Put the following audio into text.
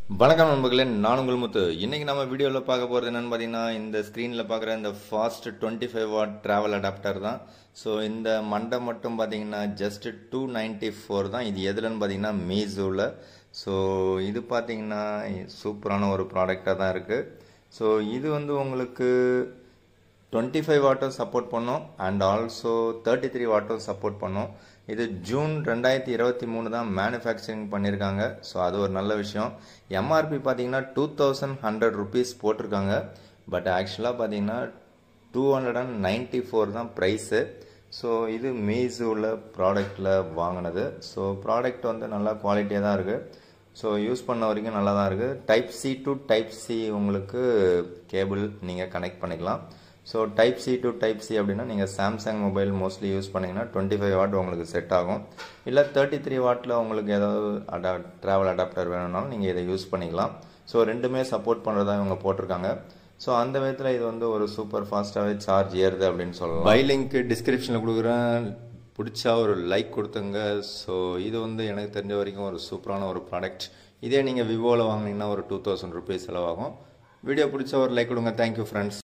வணக்கம் நண்பர்களே நான் உங்கள் முத்து இன்னைக்கு நம்ம வீடியோவில் பார்க்க போகிறது என்னன்னு பார்த்தீங்கன்னா இந்த ஸ்க்ரீனில் பார்க்குற இந்த fast twenty five watt travel adapter தான் ஸோ இந்த மண்டை மட்டும் பார்த்தீங்கன்னா ஜஸ்ட் டூ நைன்ட்டி ஃபோர் தான் இது எதுலன்னு பார்த்தீங்கன்னா மீசோவில் ஸோ இது பார்த்தீங்கன்னா சூப்பரான ஒரு ப்ராடக்டாக தான் இருக்குது ஸோ இது வந்து உங்களுக்கு டுவெண்ட்டி ஃபைவ் வாட்டும் சப்போர்ட் பண்ணும் அண்ட் ஆல்சோ தேர்ட்டி த்ரீ வாட்டும் சப்போர்ட் பண்ணும் இது ஜூன் ரெண்டாயிரத்தி இருபத்தி மூணு தான் மேனுஃபேக்சரிங் பண்ணியிருக்காங்க ஸோ அது ஒரு நல்ல விஷயம் எம்ஆர்பி பார்த்தீங்கன்னா டூ தௌசண்ட் ஹண்ட்ரட் ருபீஸ் போட்டிருக்காங்க பட் ஆக்சுவலாக பார்த்தீங்கன்னா two hundred and ninety four தான் ப்ரைஸு ஸோ இது மீஸுவில் ப்ராடக்டில் வாங்கினது ஸோ ப்ராடக்ட் வந்து நல்லா குவாலிட்டியாக தான் இருக்குது ஸோ யூஸ் பண்ண வரைக்கும் நல்லா தான் இருக்குது type C to type C உங்களுக்கு கேபிள் நீங்கள் கனெக்ட் பண்ணிக்கலாம் so type C to type C அப்படின்னா நீங்கள் சாம்சங் மொபைல் மோஸ்ட்லி யூஸ் பண்ணிங்கன்னா டுவெண்ட்டி ஃபைவ் வாட் உங்களுக்கு செட் ஆகும் இல்லை தேர்ட்டி த்ரீ வாட்டில் உங்களுக்கு ஏதாவது அடா ட்ராவல் அடாப்டர் வேணும்னாலும் நீங்கள் இதை யூஸ் பண்ணிக்கலாம் ஸோ ரெண்டுமே சப்போர்ட் பண்ணுறதா இவங்க போட்டிருக்காங்க ஸோ அந்த விதத்தில் இது வந்து ஒரு சூப்பர் ஃபாஸ்ட்டாகவே சார்ஜ் ஏறுது அப்படின்னு சொல்லலாம் பை லிங்க் டிஸ்கிரிப்ஷனில் கொடுக்குறேன் பிடிச்சா ஒரு லைக் கொடுத்துங்க ஸோ இது வந்து எனக்கு தெரிஞ்ச வரைக்கும் ஒரு சூப்பரான ஒரு ப்ராடக்ட் இதே நீங்கள் விவோவில் வாங்கினீங்கன்னா ஒரு டூ தௌசண்ட் ருபீஸ் செலவாகும் வீடியோ பிடிச்ச ஒரு லைக் கொடுங்க தேங்க்யூ ஃப்ரெண்ட்ஸ்